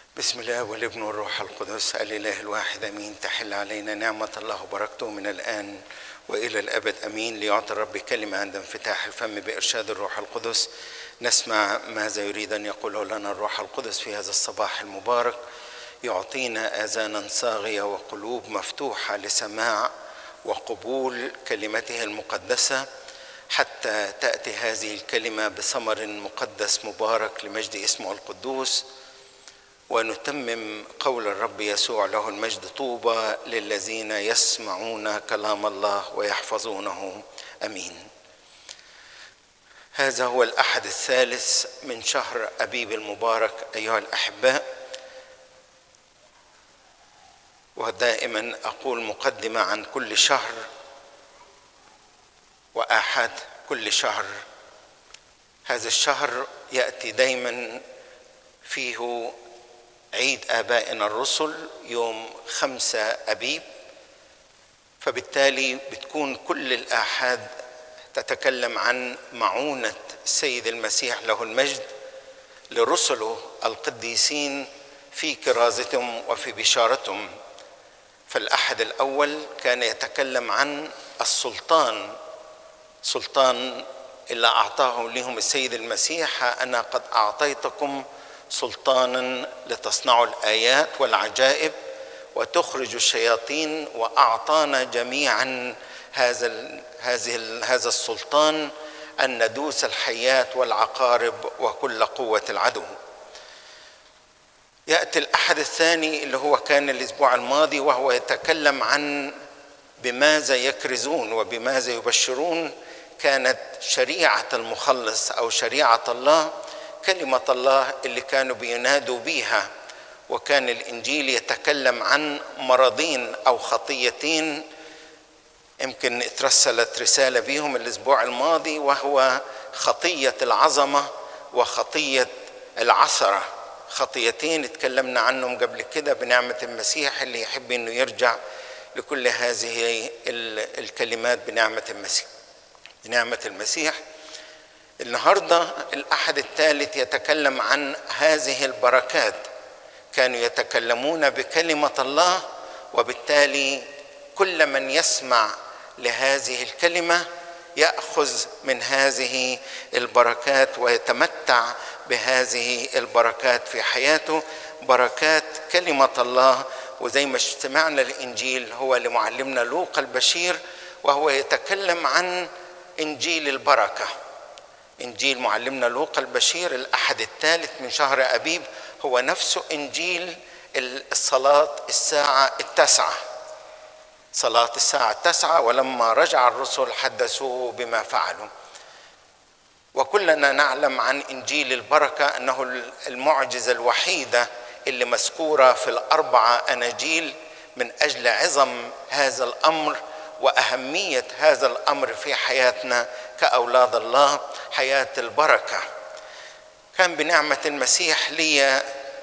بسم الله والابن والروح القدس الاله الواحد امين تحل علينا نعمه الله وبركته من الان والى الابد امين ليعطي الرب كلمه عند انفتاح الفم بارشاد الروح القدس نسمع ماذا يريد ان يقوله لنا الروح القدس في هذا الصباح المبارك يعطينا اذانا صاغيه وقلوب مفتوحه لسماع وقبول كلمته المقدسه حتى تاتي هذه الكلمه بثمر مقدس مبارك لمجد اسمه القدوس ونتمم قول الرب يسوع له المجد طوبى للذين يسمعون كلام الله ويحفظونه امين هذا هو الاحد الثالث من شهر ابيب المبارك ايها الاحباء ودائما اقول مقدمه عن كل شهر واحد كل شهر هذا الشهر ياتي دائما فيه عيد آبائنا الرسل يوم خمسة أبيب فبالتالي بتكون كل الآحاد تتكلم عن معونة السيد المسيح له المجد لرسله القديسين في كرازتهم وفي بشارتهم فالأحد الأول كان يتكلم عن السلطان سلطان اللي أعطاه لهم السيد المسيح أنا قد أعطيتكم سلطانا لتصنعوا الايات والعجائب وتخرج الشياطين واعطانا جميعا هذا هذه هذا السلطان ان ندوس الحيات والعقارب وكل قوه العدو ياتي الاحد الثاني اللي هو كان الاسبوع الماضي وهو يتكلم عن بماذا يكرزون وبماذا يبشرون كانت شريعه المخلص او شريعه الله كلمة الله اللي كانوا بينادوا بيها وكان الإنجيل يتكلم عن مرضين أو خطيتين يمكن اترسلت رسالة بيهم الأسبوع الماضي وهو خطية العظمة وخطية العثرة خطيتين اتكلمنا عنهم قبل كده بنعمة المسيح اللي يحب انه يرجع لكل هذه الكلمات بنعمة المسيح بنعمة المسيح النهارده الاحد الثالث يتكلم عن هذه البركات كانوا يتكلمون بكلمه الله وبالتالي كل من يسمع لهذه الكلمه ياخذ من هذه البركات ويتمتع بهذه البركات في حياته بركات كلمه الله وزي ما سمعنا الانجيل هو لمعلمنا لوقا البشير وهو يتكلم عن انجيل البركه انجيل معلمنا لوقا البشير الاحد الثالث من شهر ابيب هو نفسه انجيل الصلاه الساعه التاسعه صلاه الساعه التاسعه ولما رجع الرسل حدثوه بما فعلوا وكلنا نعلم عن انجيل البركه انه المعجزه الوحيده اللي مذكوره في الاربعه اناجيل من اجل عظم هذا الامر واهميه هذا الامر في حياتنا كاولاد الله حياه البركه كان بنعمه المسيح لي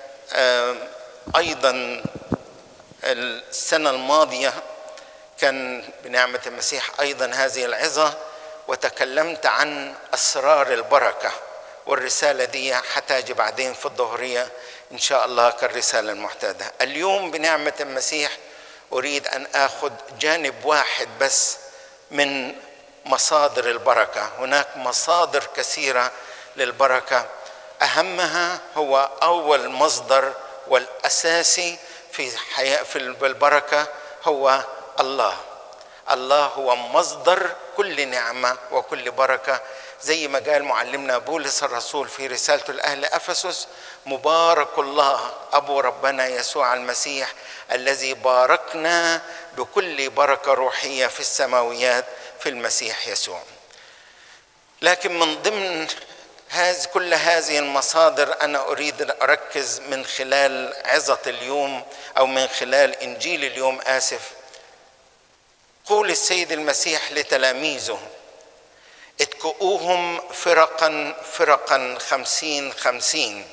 ايضا السنه الماضيه كان بنعمه المسيح ايضا هذه العظه وتكلمت عن اسرار البركه والرساله دي حتاجي بعدين في الظهريه ان شاء الله كالرساله المعتاده اليوم بنعمه المسيح اريد ان اخذ جانب واحد بس من مصادر البركه هناك مصادر كثيره للبركه اهمها هو اول مصدر والاساسي في حياة في البركه هو الله الله هو مصدر كل نعمه وكل بركه زي ما قال معلمنا بولس الرسول في رسالته لاهل افسس مبارك الله ابو ربنا يسوع المسيح الذي باركنا بكل بركه روحيه في السماويات في المسيح يسوع لكن من ضمن هذه كل هذه المصادر انا اريد ان اركز من خلال عظه اليوم او من خلال انجيل اليوم اسف قول السيد المسيح لتلاميذه اتكؤوهم فرقا فرقا خمسين خمسين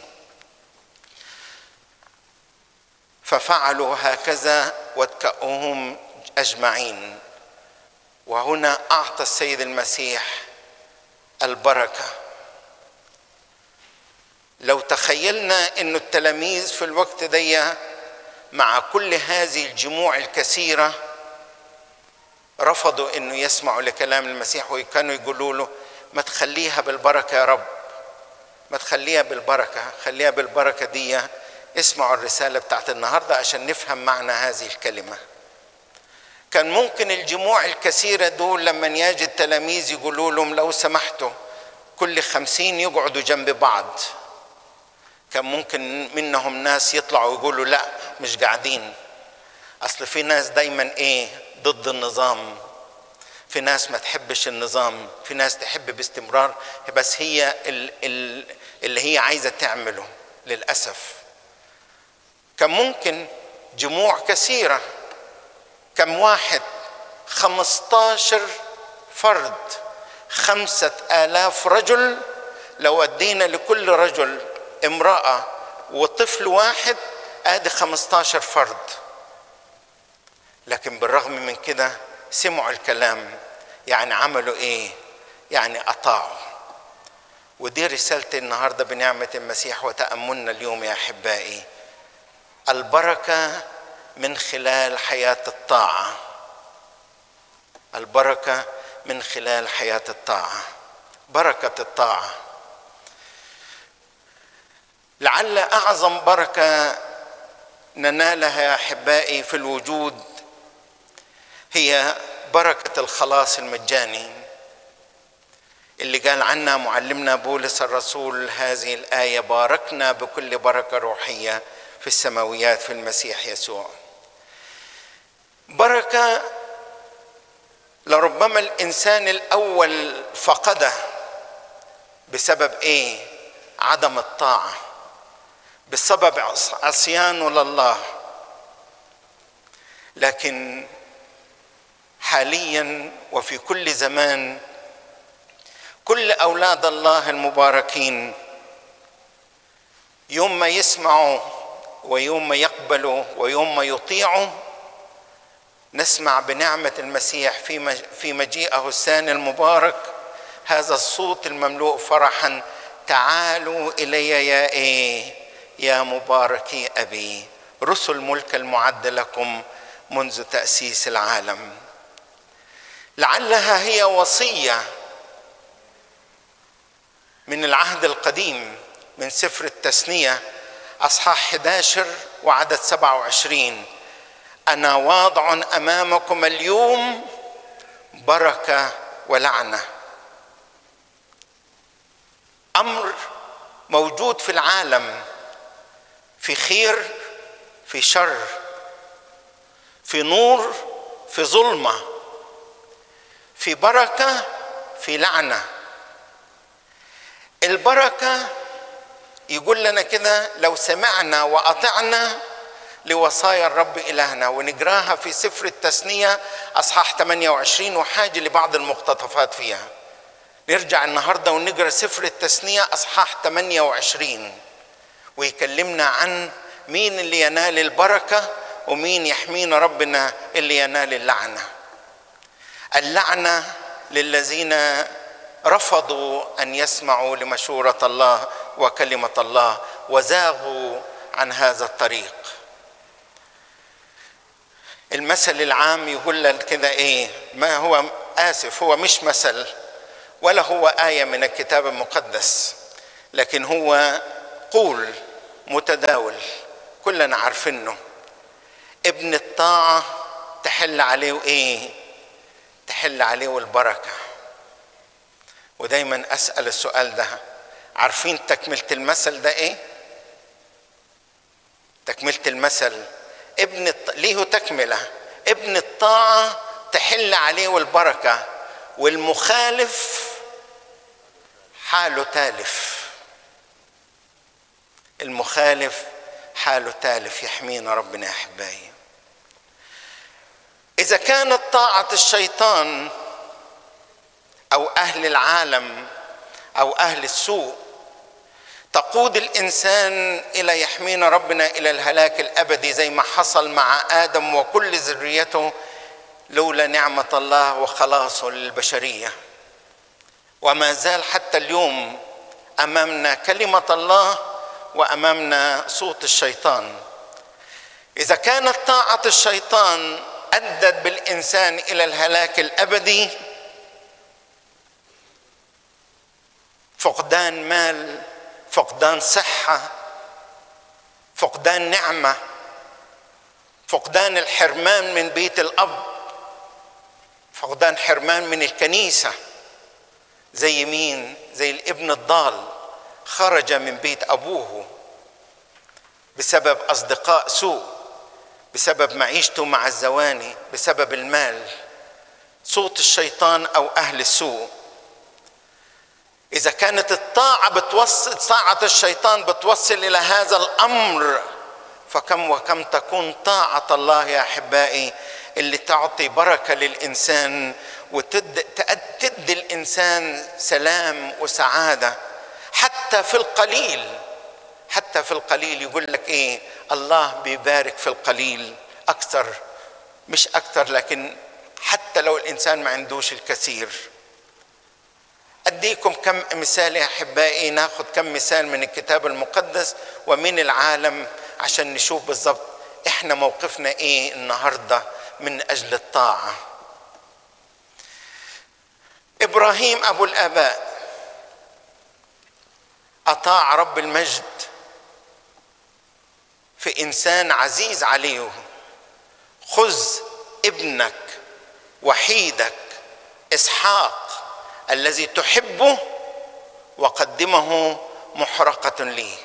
ففعلوا هكذا واتكأوهم أجمعين وهنا أعطى السيد المسيح البركة لو تخيلنا انه التلاميذ في الوقت دي مع كل هذه الجموع الكثيره رفضوا انه يسمعوا لكلام المسيح وكانوا يقولوا له ما تخليها بالبركه يا رب ما تخليها بالبركه خليها بالبركه دي اسمعوا الرساله بتاعت النهارده عشان نفهم معنى هذه الكلمه كان ممكن الجموع الكثيرة دول لما يجي التلاميذ يقولوا لهم لو سمحتوا كل خمسين يقعدوا جنب بعض كان ممكن منهم ناس يطلعوا يقولوا لا مش قاعدين اصل في ناس دايما ايه ضد النظام في ناس ما تحبش النظام في ناس تحب باستمرار بس هي اللي هي عايزه تعمله للاسف كان ممكن جموع كثيره كم واحد خمستاشر فرد خمسة آلاف رجل لو أدينا لكل رجل امرأة وطفل واحد ادي 15 فرد لكن بالرغم من كده سمعوا الكلام يعني عملوا ايه يعني اطاعوا ودي رسالتي النهارده بنعمه المسيح وتاملنا اليوم يا احبائي البركه من خلال حياه الطاعه البركه من خلال حياه الطاعه بركه الطاعه لعل اعظم بركه ننالها يا احبائي في الوجود هي بركه الخلاص المجاني اللي قال عنها معلمنا بولس الرسول هذه الايه باركنا بكل بركه روحيه في السماويات في المسيح يسوع بركه لربما الانسان الاول فقده بسبب ايه عدم الطاعه بسبب عصيانه لله لكن حاليا وفي كل زمان كل اولاد الله المباركين يوم ما يسمعوا ويوم ما يقبلوا ويوم ما يطيعوا نسمع بنعمه المسيح في في مجيئه الثاني المبارك هذا الصوت المملوء فرحا تعالوا الي يا ايه يا مباركي ابي رسل ملك المعد لكم منذ تاسيس العالم لعلها هي وصيه من العهد القديم من سفر التثنيه اصحاح 11 وعدد 27 انا واضع امامكم اليوم بركه ولعنه امر موجود في العالم في خير في شر في نور في ظلمه في بركه في لعنه البركه يقول لنا كده لو سمعنا واطعنا لوصايا الرب الهنا ونجراها في سفر التثنيه اصحاح 28 وحاجه لبعض المقتطفات فيها نرجع النهارده ونقرا سفر التثنيه اصحاح 28 ويكلمنا عن مين اللي ينال البركه ومين يحمينا ربنا اللي ينال اللعنه اللعنه للذين رفضوا ان يسمعوا لمشوره الله وكلمه الله وزاغوا عن هذا الطريق المثل العام يقول لك كده ايه ما هو اسف هو مش مثل ولا هو ايه من الكتاب المقدس لكن هو قول متداول كلنا عارفينه ابن الطاعه تحل عليه ايه تحل عليه البركه ودايما اسال السؤال ده عارفين تكمله المثل ده ايه تكمله المثل ابن الط... ليه تكمله ابن الطاعه تحل عليه البركه والمخالف حاله تالف المخالف حاله تالف يحمينا ربنا يا احبائي اذا كانت طاعه الشيطان او اهل العالم او اهل السوء تقود الانسان الى يحمينا ربنا الى الهلاك الابدي زي ما حصل مع ادم وكل ذريته لولا نعمه الله وخلاصه للبشريه وما زال حتى اليوم امامنا كلمه الله وامامنا صوت الشيطان اذا كانت طاعه الشيطان ادت بالانسان الى الهلاك الابدي فقدان مال فقدان صحه فقدان نعمه فقدان الحرمان من بيت الاب فقدان حرمان من الكنيسه زي مين زي الابن الضال خرج من بيت ابوه بسبب اصدقاء سوء بسبب معيشته مع الزواني بسبب المال صوت الشيطان او اهل السوء اذا كانت الطاعه بتوصل طاعه الشيطان بتوصل الى هذا الامر فكم وكم تكون طاعه الله يا احبائي اللي تعطي بركه للانسان وتدي الانسان سلام وسعاده حتى في القليل حتى في القليل يقول لك ايه الله بيبارك في القليل اكثر مش اكثر لكن حتى لو الانسان ما عندوش الكثير اديكم كم مثال يا احبائي ناخذ كم مثال من الكتاب المقدس ومن العالم عشان نشوف بالضبط احنا موقفنا ايه النهارده من اجل الطاعه ابراهيم ابو الاباء اطاع رب المجد في انسان عزيز عليه خذ ابنك وحيدك اسحاق الذي تحبه وقدمه محرقه لي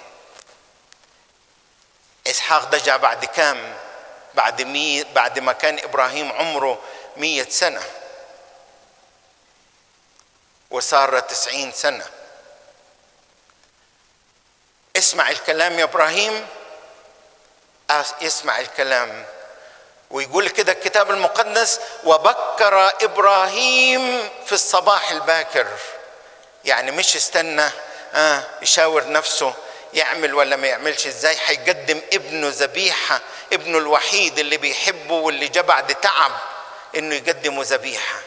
اسحاق ده جاء بعد كام بعد مية بعد ما كان ابراهيم عمره مية سنه وصار تسعين سنه اسمع الكلام يا ابراهيم اسمع الكلام ويقول كده الكتاب المقدس وبكر ابراهيم في الصباح الباكر يعني مش استنى آه يشاور نفسه يعمل ولا ما يعملش ازاي هيقدم ابنه ذبيحه ابنه الوحيد اللي بيحبه واللي جاء بعد تعب انه يقدمه ذبيحه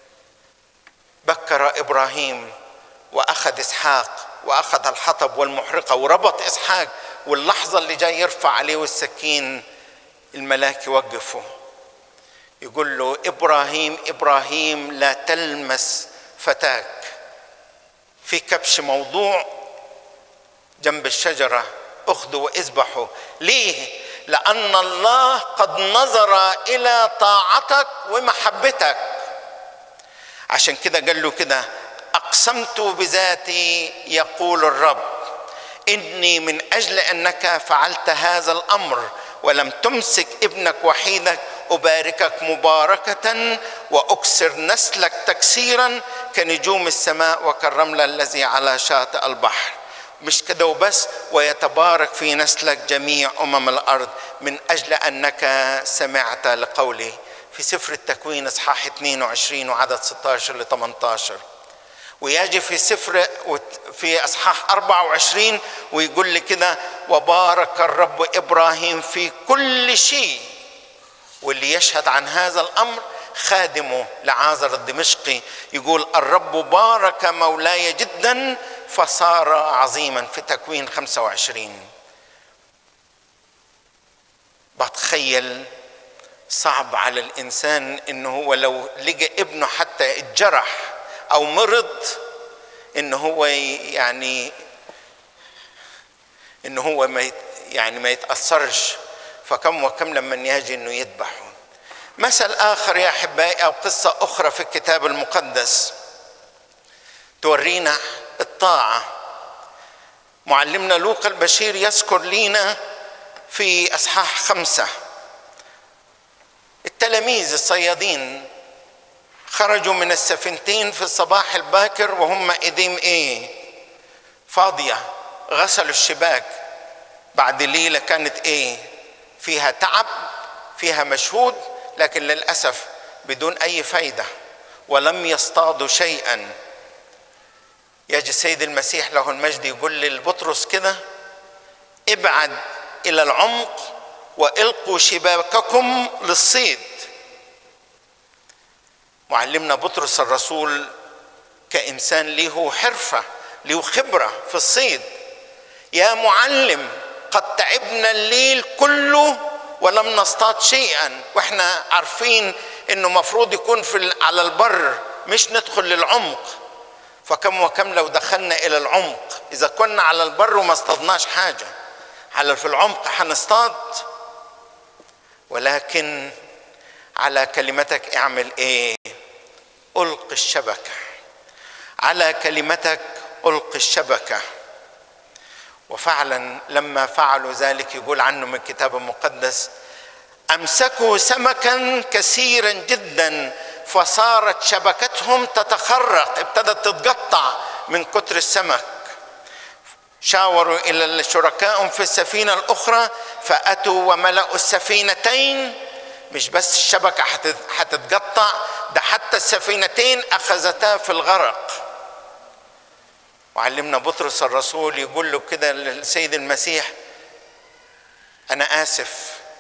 بكر ابراهيم واخذ اسحاق واخذ الحطب والمحرقه وربط اسحاق واللحظه اللي جاي يرفع عليه السكين الملاك يوقفه يقول له ابراهيم ابراهيم لا تلمس فتاك في كبش موضوع جنب الشجره اخذه واذبحه ليه لان الله قد نظر الى طاعتك ومحبتك عشان كده قال له كده اقسمت بذاتي يقول الرب اني من اجل انك فعلت هذا الامر ولم تمسك ابنك وحيدك اباركك مباركه واكسر نسلك تكسيرا كنجوم السماء وكالرمل الذي على شاطئ البحر مش كده وبس ويتبارك في نسلك جميع امم الارض من اجل انك سمعت لقولي في سفر التكوين اصحاح 22 وعدد 16 ل 18 ويجي في سفر في اصحاح 24 ويقول لي كده وبارك الرب ابراهيم في كل شيء واللي يشهد عن هذا الامر خادمه لعازر الدمشقي يقول الرب بارك مولاي جدا فصار عظيما في تكوين 25 بتخيل صعب على الانسان انه هو لو لقى ابنه حتى اتجرح او مرض ان هو يعني ان هو ما يعني ما يتاثرش فكم وكم لما يجي انه يذبحه مثل اخر يا احبائي او قصه اخرى في الكتاب المقدس تورينا الطاعه معلمنا لوقا البشير يذكر لينا في اصحاح خمسه التلاميذ الصيادين خرجوا من السفينتين في الصباح الباكر وهم ايديهم ايه فاضيه غسلوا الشباك بعد ليله كانت ايه فيها تعب فيها مشهود لكن للاسف بدون اي فايده ولم يصطادوا شيئا يجي السيد المسيح له المجد يقول للبطرس كده ابعد الى العمق والقوا شباككم للصيد معلمنا بطرس الرسول كانسان له حرفه له خبره في الصيد يا معلم قد تعبنا الليل كله ولم نصطاد شيئا واحنا عارفين انه مفروض يكون في على البر مش ندخل للعمق فكم وكم لو دخلنا الى العمق اذا كنا على البر وما اصطادناش حاجه على في العمق هنصطاد ولكن على كلمتك اعمل ايه الق الشبكه على كلمتك الق الشبكه وفعلا لما فعلوا ذلك يقول عنه من الكتاب المقدس امسكوا سمكا كثيرا جدا فصارت شبكتهم تتخرق ابتدت تتقطع من كتر السمك شاوروا الى شركائهم في السفينه الاخرى فاتوا وملأوا السفينتين مش بس الشبكه هتتقطع ده حتى السفينتين اخذتا في الغرق وعلمنا بطرس الرسول يقول له كده للسيد المسيح انا اسف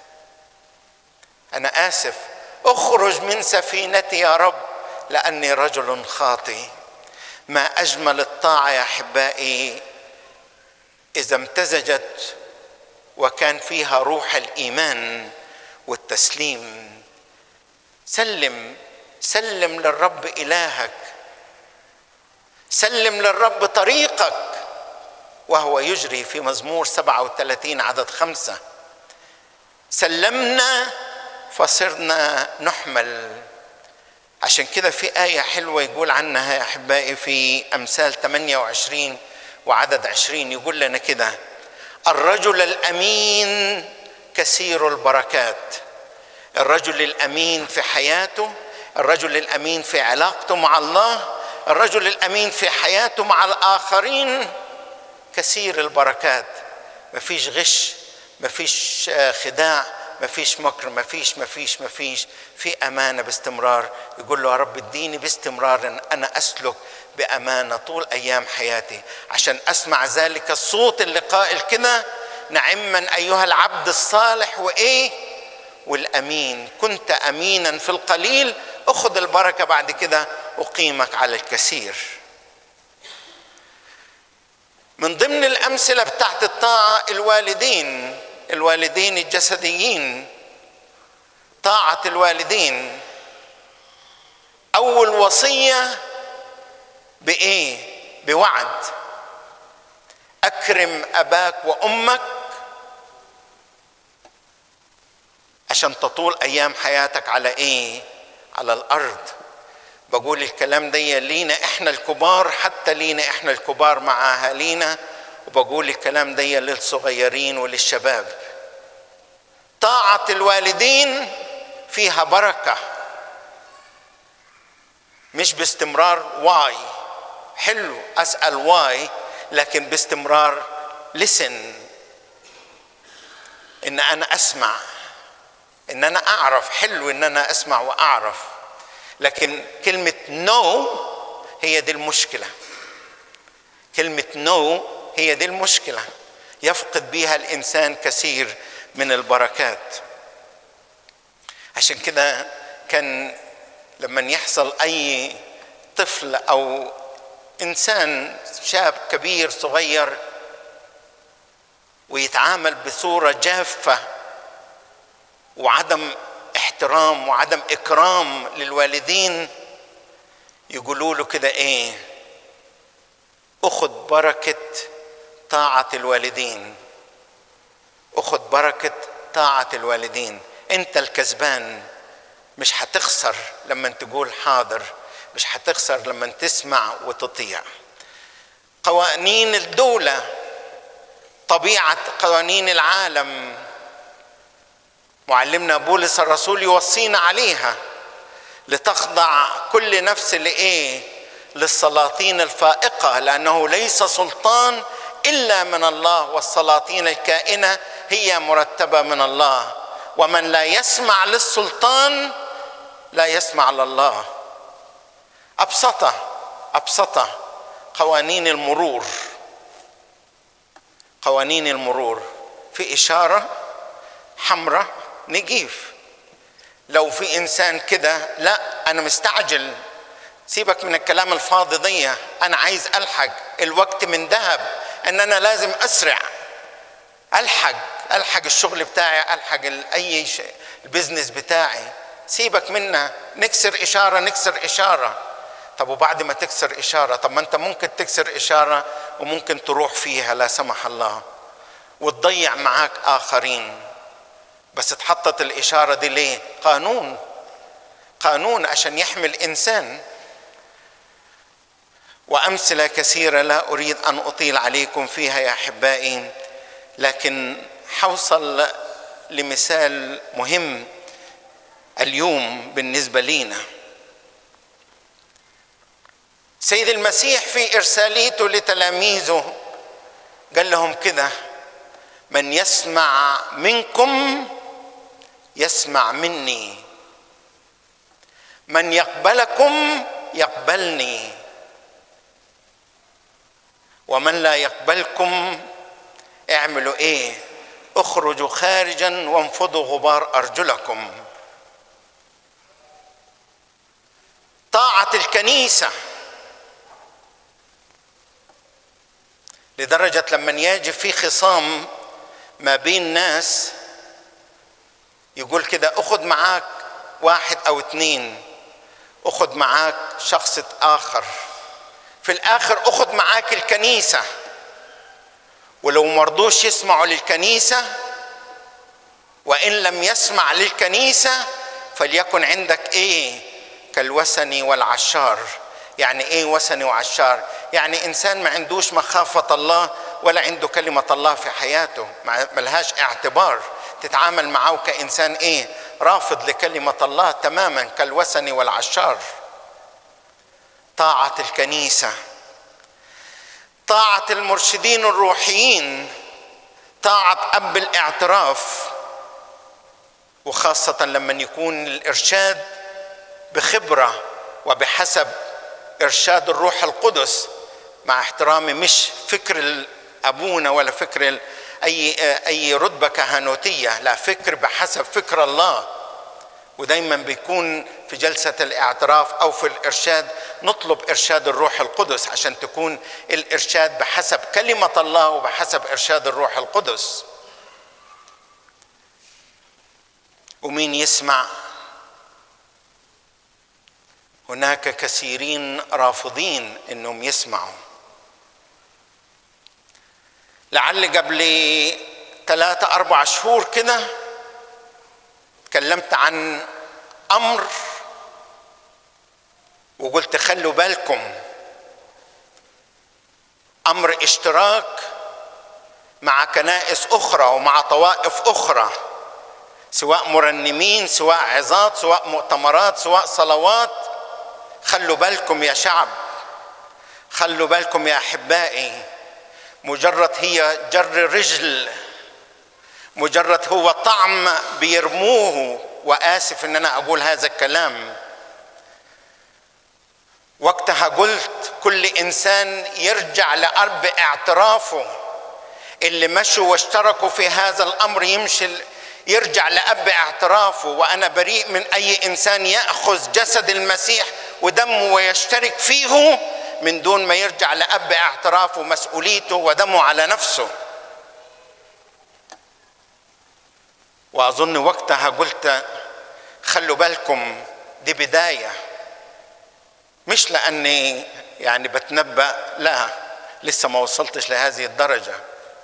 انا اسف اخرج من سفينتي يا رب لاني رجل خاطئ ما اجمل الطاعه يا احبائي اذا امتزجت وكان فيها روح الايمان والتسليم سلم سلم للرب الهك سلم للرب طريقك وهو يجري في مزمور 37 عدد خمسة سلمنا فصرنا نحمل عشان كده في آية حلوة يقول عنها يا أحبائي في أمثال 28 وعدد 20 يقول لنا كده الرجل الأمين كثير البركات الرجل الأمين في حياته الرجل الأمين في علاقته مع الله الرجل الامين في حياته مع الاخرين كثير البركات مفيش غش مفيش خداع مفيش مكر مفيش مفيش مفيش في امانه باستمرار يقول له يا رب اديني باستمرار ان انا اسلك بامانه طول ايام حياتي عشان اسمع ذلك الصوت اللي قائل كده نعما ايها العبد الصالح وايه والامين كنت امينا في القليل اخذ البركه بعد كده اقيمك على الكثير من ضمن الامثله بتاعت الطاعه الوالدين الوالدين الجسديين طاعه الوالدين اول وصيه بايه بوعد اكرم اباك وامك عشان تطول ايام حياتك على ايه على الارض بقول الكلام ده لينا احنا الكبار حتى لينا احنا الكبار مع اهالينا وبقول الكلام ده للصغيرين وللشباب طاعة الوالدين فيها بركة مش باستمرار واي حلو اسأل واي لكن باستمرار لسن ان انا اسمع ان انا اعرف حلو ان انا اسمع واعرف لكن كلمة نو no هي دي المشكلة كلمة نو no هي دي المشكلة يفقد بها الإنسان كثير من البركات عشان كده كان لما يحصل أي طفل أو إنسان شاب كبير صغير ويتعامل بصورة جافة وعدم احترام وعدم اكرام للوالدين يقولوا له كده ايه اخذ بركه طاعه الوالدين اخذ بركه طاعه الوالدين انت الكسبان مش هتخسر لما تقول حاضر مش هتخسر لما تسمع وتطيع قوانين الدوله طبيعه قوانين العالم معلمنا بولس الرسول يوصينا عليها لتخضع كل نفس لايه للسلاطين الفائقه لانه ليس سلطان الا من الله والسلاطين الكائنه هي مرتبه من الله ومن لا يسمع للسلطان لا يسمع لله ابسطه ابسطه قوانين المرور قوانين المرور في اشاره حمراء نجيف لو في انسان كده لا انا مستعجل سيبك من الكلام الفاضي دي انا عايز الحق الوقت من ذهب ان انا لازم اسرع الحق الحق الشغل بتاعي الحق اي شيء البزنس بتاعي سيبك منها نكسر اشاره نكسر اشاره طب وبعد ما تكسر اشاره طب ما انت ممكن تكسر اشاره وممكن تروح فيها لا سمح الله وتضيع معاك اخرين بس اتحطت الاشاره دي ليه قانون قانون عشان يحمي الانسان وامثله كثيره لا اريد ان اطيل عليكم فيها يا احبائي لكن حوصل لمثال مهم اليوم بالنسبه لينا سيد المسيح في ارساليته لتلاميذه قال لهم كده من يسمع منكم يسمع مني من يقبلكم يقبلني ومن لا يقبلكم اعملوا ايه اخرجوا خارجا وانفضوا غبار ارجلكم طاعه الكنيسه لدرجه لما يجي في خصام ما بين ناس يقول كده اخذ معاك واحد او اثنين اخذ معاك شخص اخر في الاخر اخذ معاك الكنيسه ولو مرضوش يسمعوا للكنيسه وان لم يسمع للكنيسه فليكن عندك ايه كالوثني والعشار يعني ايه وثني وعشار يعني انسان ما عندوش مخافه الله ولا عنده كلمه الله في حياته ملهاش اعتبار تتعامل معه كانسان ايه رافض لكلمه الله تماما كالوثني والعشار طاعه الكنيسه طاعه المرشدين الروحيين طاعه اب الاعتراف وخاصه لما يكون الارشاد بخبره وبحسب ارشاد الروح القدس مع احترامي مش فكر ابونا ولا فكر اي اي رتبه كهنوتيه لا فكر بحسب فكر الله ودايما بيكون في جلسه الاعتراف او في الارشاد نطلب ارشاد الروح القدس عشان تكون الارشاد بحسب كلمه الله وبحسب ارشاد الروح القدس ومين يسمع هناك كثيرين رافضين انهم يسمعوا لعل قبل ثلاثة أربع شهور كده تكلمت عن أمر وقلت خلوا بالكم أمر اشتراك مع كنائس أخرى ومع طوائف أخرى سواء مرنمين سواء عظات سواء مؤتمرات سواء صلوات خلوا بالكم يا شعب خلوا بالكم يا احبائي مجرد هي جر رجل مجرد هو طعم بيرموه واسف ان انا اقول هذا الكلام وقتها قلت كل انسان يرجع لارض اعترافه اللي مشوا واشتركوا في هذا الامر يمشي يرجع لأب اعترافه وأنا بريء من أي إنسان يأخذ جسد المسيح ودمه ويشترك فيه من دون ما يرجع لأب اعترافه مسؤوليته ودمه على نفسه وأظن وقتها قلت خلوا بالكم دي بداية مش لأني يعني بتنبأ لا لسه ما وصلتش لهذه الدرجة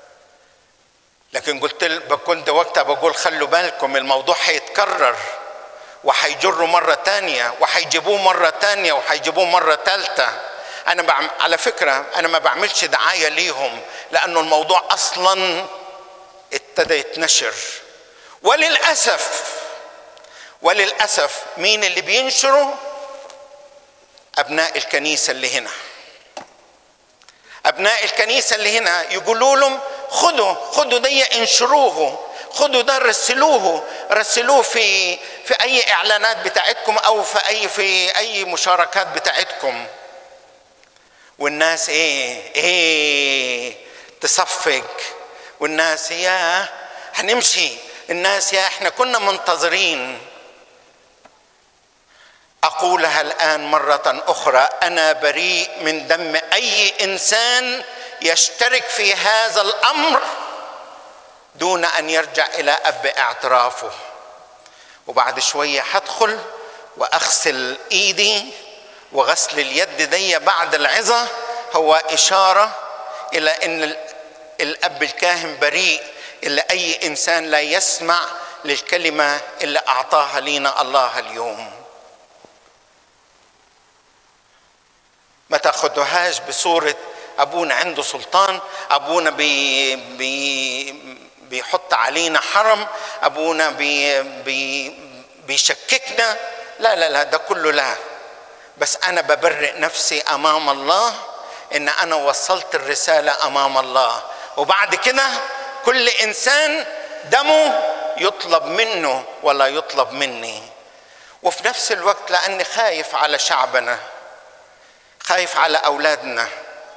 لكن قلت كنت وقتها بقول خلوا بالكم الموضوع هيتكرر وهيجروا مرة تانية وهيجيبوه مرة تانية وهيجيبوه مرة تالتة أنا بعم... على فكرة أنا ما بعملش دعاية ليهم لأنه الموضوع أصلا ابتدى يتنشر وللأسف وللأسف مين اللي بينشره أبناء الكنيسة اللي هنا أبناء الكنيسة اللي هنا يقولوا لهم خدوا خدوا دي انشروه خدوا ده رسلوه رسلوه في في اي اعلانات بتاعتكم او في اي في اي مشاركات بتاعتكم والناس ايه ايه تصفق والناس يا هنمشي الناس يا احنا كنا منتظرين اقولها الان مره اخرى انا بريء من دم اي انسان يشترك في هذا الامر دون ان يرجع الى اب اعترافه وبعد شويه هدخل واغسل ايدي وغسل اليد دي بعد العظه هو اشاره الى ان الاب الكاهن بريء الا اي انسان لا يسمع للكلمه اللي اعطاها لنا الله اليوم ما تاخدوهاش بصوره ابونا عنده سلطان ابونا بي بي بيحط علينا حرم ابونا بي بي بيشككنا لا لا لا ده كله لا بس انا ببرئ نفسي امام الله ان انا وصلت الرساله امام الله وبعد كده كل انسان دمه يطلب منه ولا يطلب مني وفي نفس الوقت لاني خايف على شعبنا خايف على اولادنا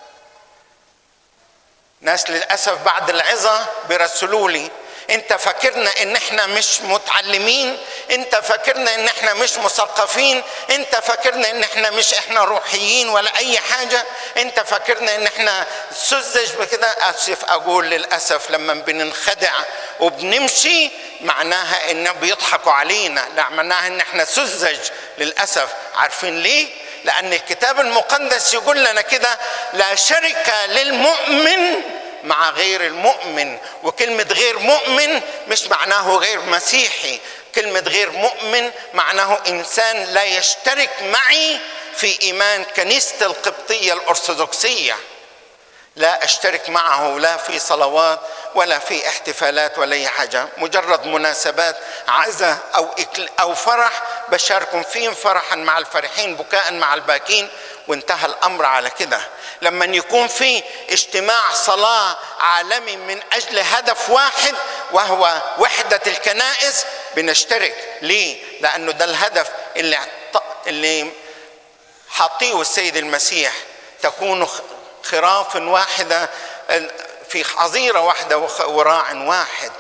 ناس للاسف بعد العظه بيرسلوا لي انت فاكرنا ان احنا مش متعلمين انت فاكرنا ان احنا مش مثقفين انت فاكرنا ان احنا مش احنا روحيين ولا اي حاجه انت فاكرنا ان احنا سذج بكده اسف اقول للاسف لما بننخدع وبنمشي معناها ان بيضحكوا علينا لا معناها ان احنا سذج للاسف عارفين ليه لان الكتاب المقدس يقول لنا كده لا شركه للمؤمن مع غير المؤمن وكلمة غير مؤمن مش معناه غير مسيحي كلمة غير مؤمن معناه إنسان لا يشترك معي في إيمان كنيسة القبطية الأرثوذكسية لا أشترك معه لا في صلوات ولا في احتفالات ولا أي حاجة مجرد مناسبات عزة أو إكل أو فرح بشاركم فيهم فرحا مع الفرحين بكاء مع الباكين وانتهى الامر على كده لما يكون في اجتماع صلاه عالمي من اجل هدف واحد وهو وحده الكنائس بنشترك ليه لانه ده الهدف اللي اللي حاطيه السيد المسيح تكون خراف واحده في حظيره واحده وراع واحد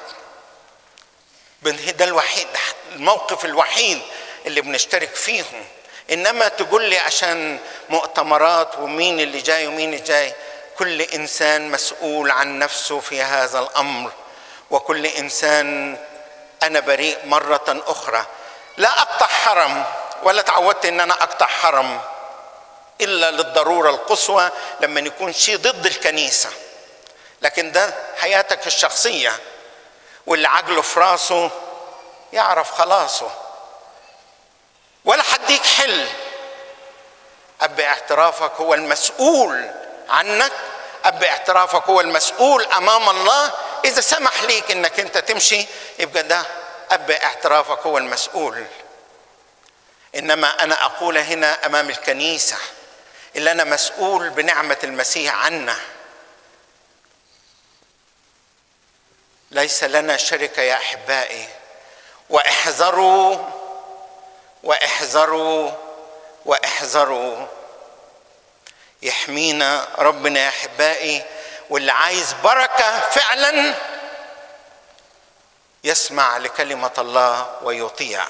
ده الوحيد الموقف الوحيد اللي بنشترك فيهم انما تقول لي عشان مؤتمرات ومين اللي جاي ومين اللي جاي كل انسان مسؤول عن نفسه في هذا الامر وكل انسان انا بريء مره اخرى لا اقطع حرم ولا تعودت ان انا اقطع حرم الا للضروره القصوى لما يكون شيء ضد الكنيسه لكن ده حياتك الشخصيه واللي عقله في راسه يعرف خلاصه ولا حديك حل أب اعترافك هو المسؤول عنك أب اعترافك هو المسؤول أمام الله إذا سمح ليك إنك أنت تمشي يبقى ده أب اعترافك هو المسؤول إنما أنا أقول هنا أمام الكنيسة اللي أنا مسؤول بنعمة المسيح عنا ليس لنا شركة يا أحبائي واحذروا واحذروا واحذروا يحمينا ربنا يا احبائي واللي عايز بركه فعلا يسمع لكلمه الله ويطيع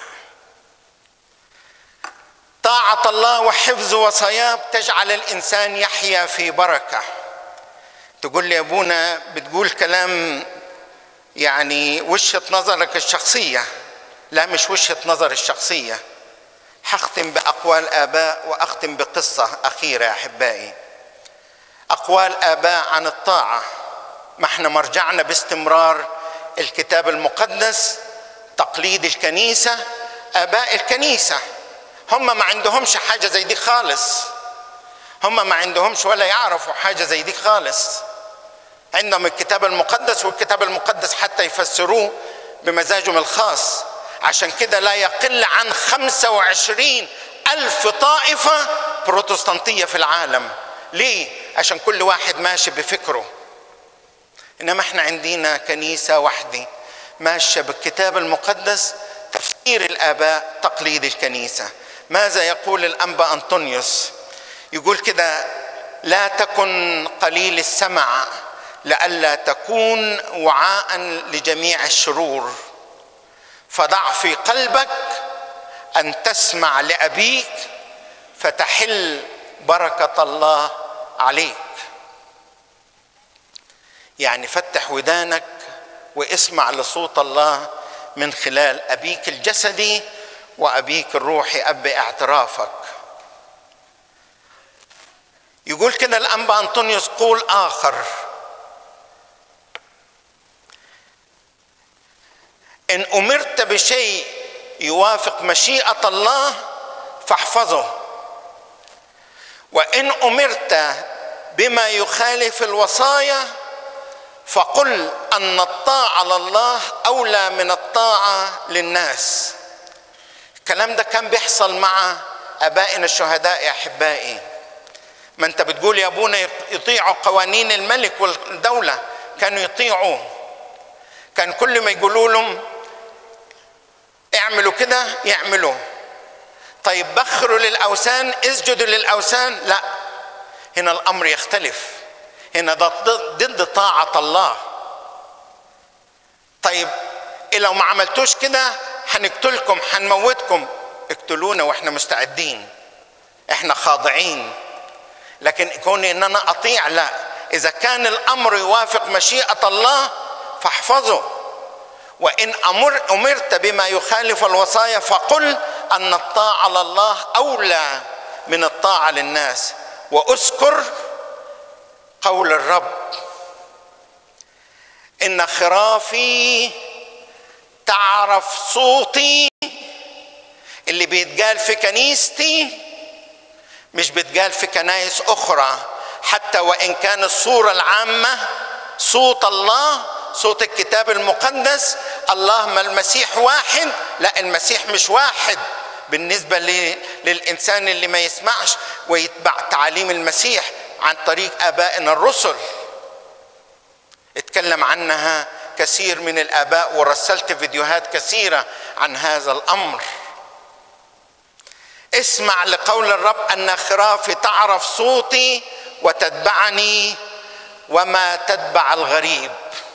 طاعه الله وحفظ وصاياه تجعل الانسان يحيا في بركه تقول لي يا ابونا بتقول كلام يعني وجهه نظرك الشخصيه لا مش وجهه نظر الشخصيه هختم باقوال اباء واختم بقصه اخيره يا احبائي اقوال اباء عن الطاعه ما احنا مرجعنا باستمرار الكتاب المقدس تقليد الكنيسه اباء الكنيسه هم ما عندهمش حاجه زي دي خالص هم ما عندهمش ولا يعرفوا حاجه زي دي خالص عندهم الكتاب المقدس والكتاب المقدس حتى يفسروه بمزاجهم الخاص عشان كده لا يقل عن 25 ألف طائفة بروتستانتية في العالم ليه؟ عشان كل واحد ماشي بفكره إنما احنا عندنا كنيسة واحدة ماشية بالكتاب المقدس تفسير الآباء تقليد الكنيسة ماذا يقول الأنبا أنطونيوس يقول كده لا تكن قليل السمع لئلا تكون وعاء لجميع الشرور فضع في قلبك ان تسمع لابيك فتحل بركه الله عليك يعني فتح ودانك واسمع لصوت الله من خلال ابيك الجسدي وابيك الروحي اب اعترافك يقول كده الانبا انطونيوس قول اخر ان امرت بشيء يوافق مشيئه الله فاحفظه وان امرت بما يخالف الوصايا فقل ان الطاعه لله اولى من الطاعه للناس الكلام ده كان بيحصل مع ابائنا الشهداء يا احبائي ما انت بتقول يا ابونا يطيعوا قوانين الملك والدوله كانوا يطيعوا كان كل ما يقولوا لهم اعملوا كده يعملوا طيب بخروا للاوثان اسجدوا للاوثان لا هنا الامر يختلف هنا ده ضد طاعه الله طيب لو ما عملتوش كده هنقتلكم هنموتكم اقتلونا واحنا مستعدين احنا خاضعين لكن كوني ان انا اطيع لا اذا كان الامر يوافق مشيئه الله فاحفظه وان امر امرت بما يخالف الوصايا فقل ان الطاعه لله اولى من الطاعه للناس واذكر قول الرب ان خرافي تعرف صوتي اللي بيتقال في كنيستي مش بيتقال في كنايس اخرى حتى وان كان الصوره العامه صوت الله صوت الكتاب المقدس اللهم المسيح واحد لا المسيح مش واحد بالنسبه للانسان اللي ما يسمعش ويتبع تعاليم المسيح عن طريق ابائنا الرسل اتكلم عنها كثير من الاباء ورسلت فيديوهات كثيره عن هذا الامر اسمع لقول الرب ان خرافي تعرف صوتي وتتبعني وما تتبع الغريب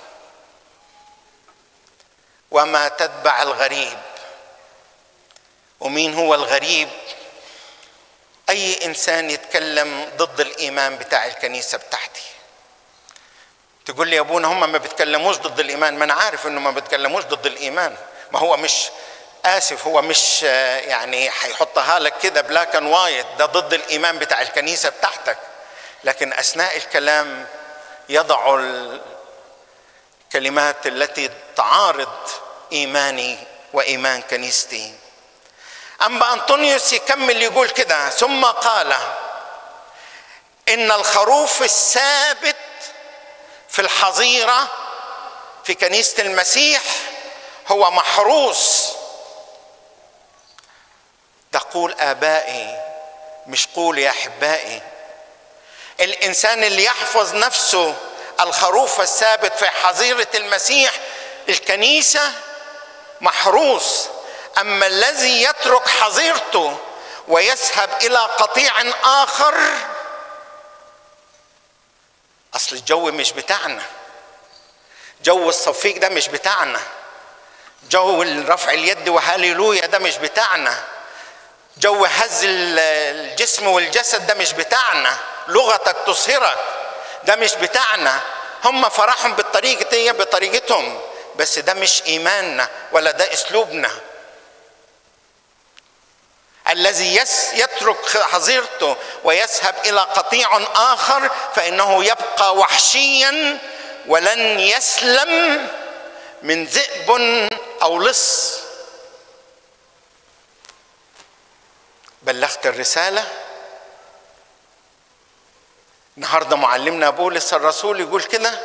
وما تتبع الغريب ومين هو الغريب اي انسان يتكلم ضد الايمان بتاع الكنيسه بتاعتي تقول لي يا ابونا هم ما بيتكلموش ضد الايمان ما انا عارف انه ما بيتكلموش ضد الايمان ما هو مش اسف هو مش يعني هيحطها لك كده بلاك اند وايت ده ضد الايمان بتاع الكنيسه بتاعتك لكن اثناء الكلام يضع الكلمات التي تعارض ايماني وايمان كنيستي اما انطونيوس يكمل يقول كده ثم قال ان الخروف الثابت في الحظيره في كنيسه المسيح هو محروس ده قول ابائي مش قول يا احبائي الانسان اللي يحفظ نفسه الخروف الثابت في حظيره المسيح الكنيسه محروس اما الذي يترك حظيرته ويذهب الى قطيع اخر اصل الجو مش بتاعنا جو الصفيق ده مش بتاعنا جو رفع اليد وهاليلويا ده مش بتاعنا جو هز الجسم والجسد ده مش بتاعنا لغتك تصهرك ده مش بتاعنا هم فرحهم بالطريقة هي بطريقتهم بس ده مش إيماننا ولا ده أسلوبنا الذي يس يترك حظيرته ويذهب إلى قطيع آخر فإنه يبقى وحشيا ولن يسلم من ذئب أو لص بلغت الرسالة النهاردة معلمنا بولس الرسول يقول كده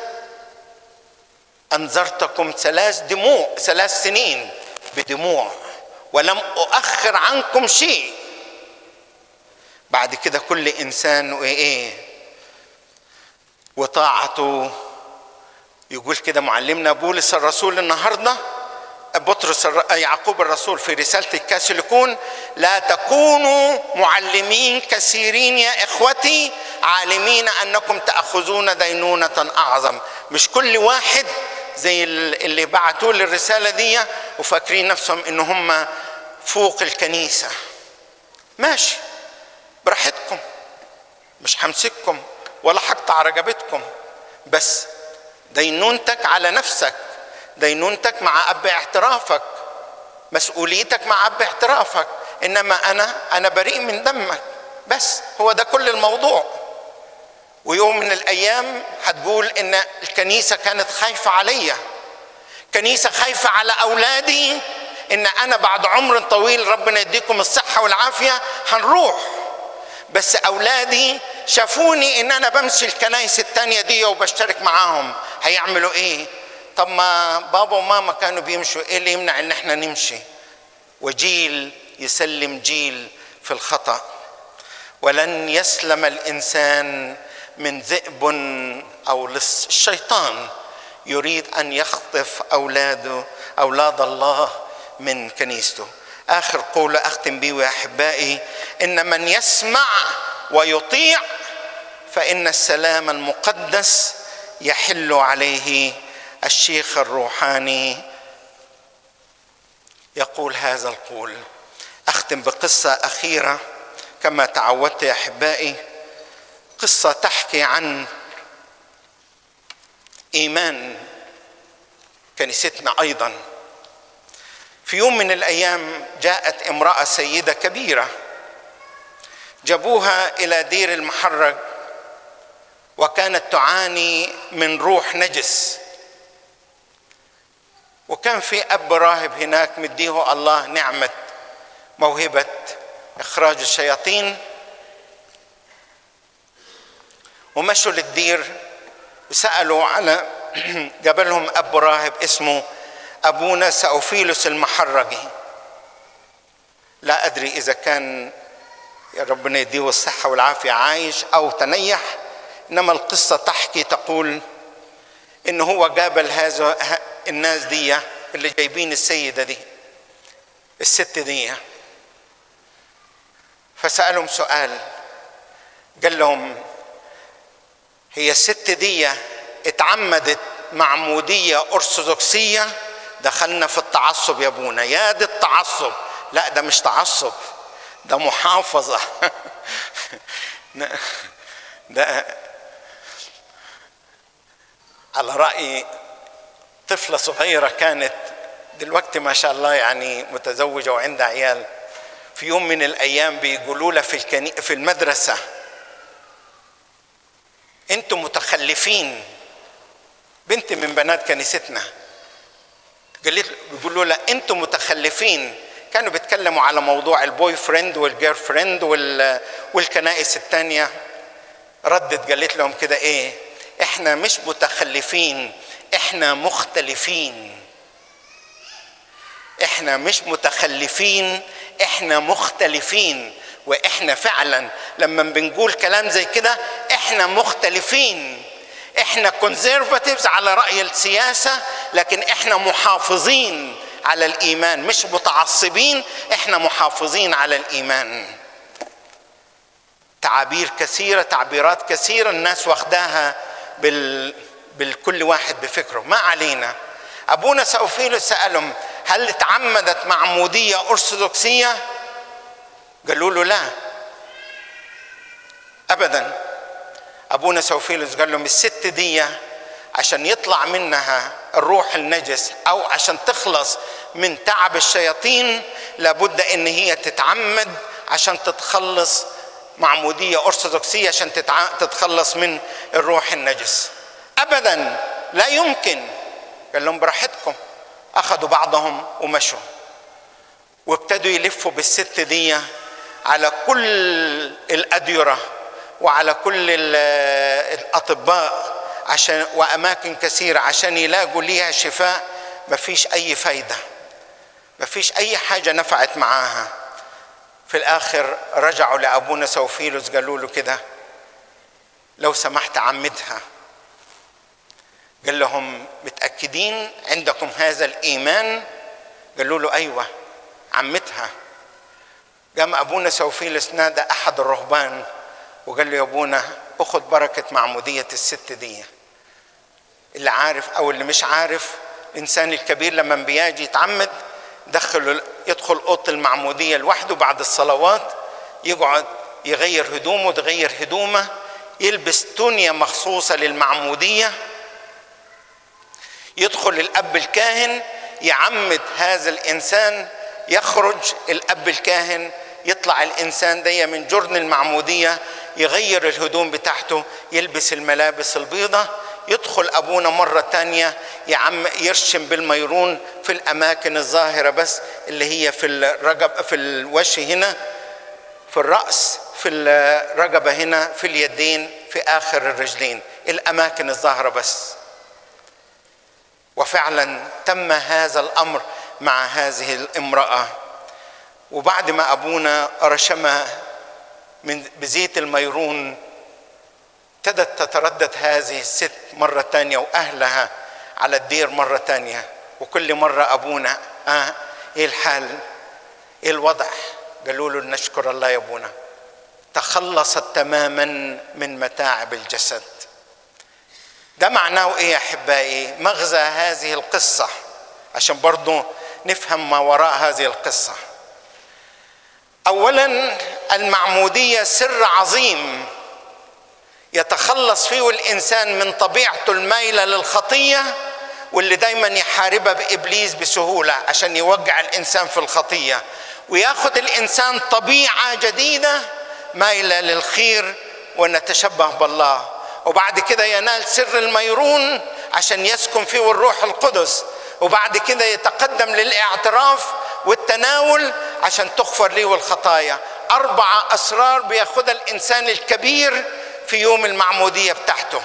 أنذرتكم ثلاث دموع ثلاث سنين بدموع ولم أؤخر عنكم شيء بعد كده كل إنسان وإيه وطاعته يقول كده معلمنا بولس الرسول النهارده بطرس يعقوب الرسول في رسالة الكاثوليكون لا تكونوا معلمين كثيرين يا إخوتي عالمين أنكم تأخذون دينونة أعظم مش كل واحد زي اللي بعتوا لي الرسالة دي وفاكرين نفسهم إن هم فوق الكنيسة ماشي براحتكم مش همسككم ولا هقطع رقبتكم بس دينونتك على نفسك دينونتك مع اب اعترافك مسؤوليتك مع اب اعترافك انما انا انا بريء من دمك بس هو ده كل الموضوع ويوم من الايام هتقول ان الكنيسه كانت خايفه عليا كنيسه خايفه على اولادي ان انا بعد عمر طويل ربنا يديكم الصحه والعافيه هنروح بس اولادي شافوني ان انا بمشي الكنايس التانية دي وبشترك معاهم هيعملوا ايه طب ما بابا وماما كانوا بيمشوا ايه اللي يمنع ان احنا نمشي وجيل يسلم جيل في الخطأ ولن يسلم الانسان من ذئب او لص الشيطان يريد ان يخطف اولاده اولاد الله من كنيسته اخر قول اختم به يا احبائي ان من يسمع ويطيع فان السلام المقدس يحل عليه الشيخ الروحاني يقول هذا القول اختم بقصه اخيره كما تعودت يا احبائي قصه تحكي عن ايمان كنيستنا ايضا في يوم من الايام جاءت امراه سيده كبيره جابوها الى دير المحرج وكانت تعاني من روح نجس وكان في اب راهب هناك مديه الله نعمه موهبه اخراج الشياطين ومشوا للدير وسالوا على قابلهم اب راهب اسمه ابونا ساوفيلوس المحرجي لا ادري اذا كان يا ربنا يديه الصحه والعافيه عايش او تنيح انما القصه تحكي تقول ان هو قابل هذا الناس دي اللي جايبين السيده دي الست دي فسالهم سؤال قال لهم هي الست دي اتعمدت معموديه ارثوذكسيه دخلنا في التعصب يا ابونا يا دي التعصب لا ده مش تعصب ده محافظه ده على راي طفله صغيره كانت دلوقتي ما شاء الله يعني متزوجه وعندها عيال في يوم من الايام بيقولوا لها في الكني... في المدرسه انتم متخلفين بنت من بنات كنيستنا قالت بيقولوا لها انتم متخلفين كانوا بيتكلموا على موضوع البوي فريند والجير فريند وال... والكنائس الثانيه ردت قالت لهم كده ايه احنا مش متخلفين احنا مختلفين احنا مش متخلفين احنا مختلفين واحنا فعلا لما بنقول كلام زي كده احنا مختلفين احنا كونزرفاتيفز على راي السياسه لكن احنا محافظين على الايمان مش متعصبين احنا محافظين على الايمان تعابير كثيره تعبيرات كثيره الناس واخداها بال بالكل واحد بفكره ما علينا ابونا سوفيلوس سالهم هل تعمدت معموديه ارثوذكسيه قالوا له لا ابدا ابونا سوفيلوس قال لهم الست دي عشان يطلع منها الروح النجس او عشان تخلص من تعب الشياطين لابد ان هي تتعمد عشان تتخلص معموديه ارثوذكسيه عشان تتخلص من الروح النجس ابدا لا يمكن قال لهم براحتكم اخذوا بعضهم ومشوا وابتدوا يلفوا بالست دي على كل الاديره وعلى كل الاطباء عشان واماكن كثيره عشان يلاقوا ليها شفاء مفيش اي فايده مفيش اي حاجه نفعت معاها في الاخر رجعوا لابونا سوفيلوس قالوا له كده لو سمحت عمدها قال لهم متاكدين عندكم هذا الايمان قالوا له ايوه عمتها قام ابونا سوفيلوس نادى احد الرهبان وقال له يا ابونا اخذ بركه معموديه الست دي اللي عارف او اللي مش عارف الانسان الكبير لما بيجي يتعمد دخلوا يدخل اوضه المعموديه لوحده بعد الصلوات يقعد يغير هدومه تغير هدومه يلبس تونيا مخصوصه للمعموديه يدخل الاب الكاهن يعمد هذا الانسان يخرج الاب الكاهن يطلع الانسان دي من جرن المعموديه يغير الهدوم بتاعته يلبس الملابس البيضة يدخل ابونا مره تانية يعم يرشم بالميرون في الاماكن الظاهره بس اللي هي في الرقب في الوجه هنا في الراس في الرقبه هنا في اليدين في اخر الرجلين الاماكن الظاهره بس وفعلا تم هذا الامر مع هذه الامراه وبعد ما ابونا رشم من بزيت الميرون ابتدت تتردد هذه الست مرة تانية وأهلها على الدير مرة تانية وكل مرة أبونا آه إيه الحال إيه الوضع قالوا له نشكر الله يا أبونا تخلصت تماما من متاعب الجسد ده معناه ايه يا احبائي مغزى هذه القصه عشان برضو نفهم ما وراء هذه القصه اولا المعموديه سر عظيم يتخلص فيه الانسان من طبيعته المايله للخطيه واللي دايما يحاربها بابليس بسهوله عشان يوقع الانسان في الخطيه وياخذ الانسان طبيعه جديده مايله للخير ونتشبه بالله وبعد كده ينال سر الميرون عشان يسكن فيه الروح القدس وبعد كده يتقدم للاعتراف والتناول عشان تغفر له الخطايا أربعة أسرار بياخدها الإنسان الكبير في يوم المعمودية بتاعته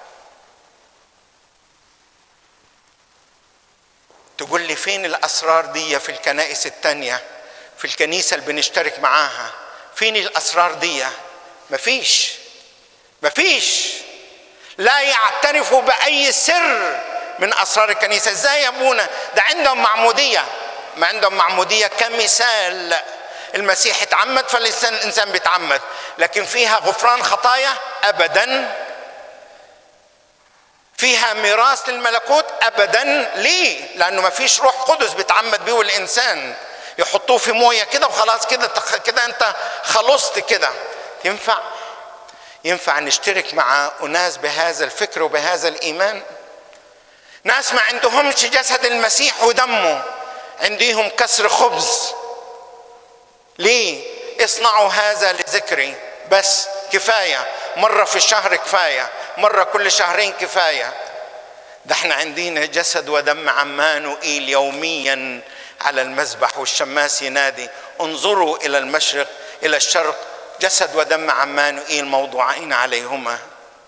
تقول لي فين الأسرار دي في الكنائس التانية في الكنيسة اللي بنشترك معاها فين الأسرار دي مفيش مفيش لا يعترفوا بأي سر من أسرار الكنيسة ازاي يا ابونا ده عندهم معمودية ما عندهم معمودية كمثال المسيح اتعمد فالإنسان الإنسان بيتعمد لكن فيها غفران خطايا أبدا فيها ميراث للملكوت أبدا ليه؟ لأنه ما فيش روح قدس بيتعمد بيه الإنسان يحطوه في مويه كده وخلاص كده كده أنت خلصت كده ينفع؟ ينفع نشترك مع أناس بهذا الفكر وبهذا الإيمان؟ ناس ما عندهمش جسد المسيح ودمه عندهم كسر خبز ليه اصنعوا هذا لذكري بس كفاية مرة في الشهر كفاية مرة كل شهرين كفاية ده احنا عندنا جسد ودم عمانوئيل يوميا على المذبح والشماس ينادي انظروا إلى المشرق إلى الشرق جسد ودم عمانوئيل موضوعين عليهما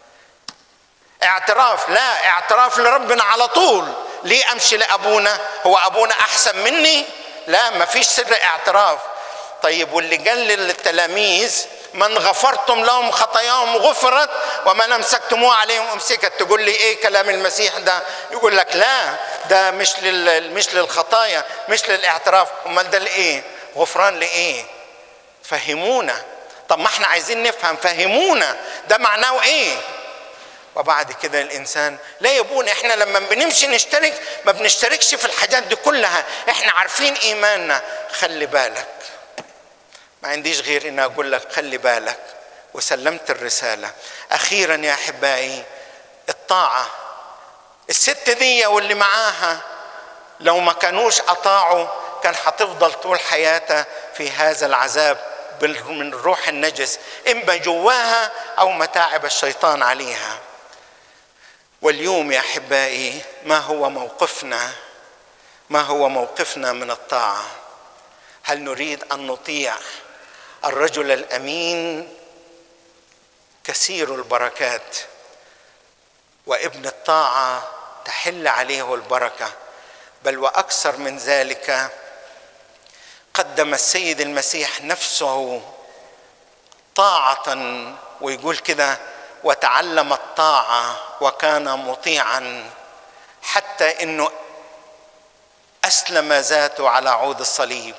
اعتراف لا اعتراف لربنا على طول ليه امشي لابونا هو ابونا احسن مني لا ما فيش سر اعتراف طيب واللي قال للتلاميذ من غفرتم لهم خطاياهم غفرت ومن امسكتموها عليهم امسكت تقول لي ايه كلام المسيح ده يقول لك لا ده مش لل مش للخطايا مش للاعتراف امال ده لايه غفران لايه فهمونا طب ما احنا عايزين نفهم فهمونا ده معناه ايه وبعد كده الانسان لا يبون احنا لما بنمشي نشترك ما بنشتركش في الحاجات دي كلها احنا عارفين ايماننا خلي بالك ما عنديش غير ان اقول لك خلي بالك وسلمت الرساله اخيرا يا احبائي الطاعه الست دي واللي معاها لو ما كانوش اطاعوا كان هتفضل طول حياتها في هذا العذاب من الروح النجس اما جواها او متاعب الشيطان عليها واليوم يا احبائي ما هو موقفنا ما هو موقفنا من الطاعه هل نريد ان نطيع الرجل الامين كثير البركات وابن الطاعه تحل عليه البركه بل واكثر من ذلك قدم السيد المسيح نفسه طاعه ويقول كده وتعلم الطاعه وكان مطيعا حتى انه اسلم ذاته على عود الصليب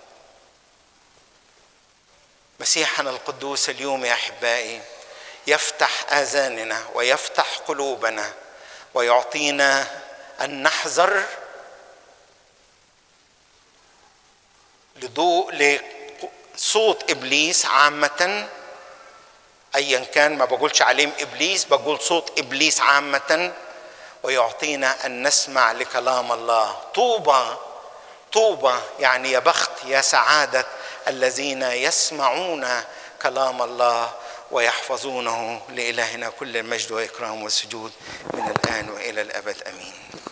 مسيحنا القدوس اليوم يا احبائي يفتح اذاننا ويفتح قلوبنا ويعطينا ان نحذر لضوء لصوت ابليس عامه ايا كان ما بقولش عليهم ابليس بقول صوت ابليس عامه ويعطينا ان نسمع لكلام الله طوبى طوبى يعني يا بخت يا سعاده الذين يسمعون كلام الله ويحفظونه لالهنا كل المجد واكرام والسجود من الان والى الابد امين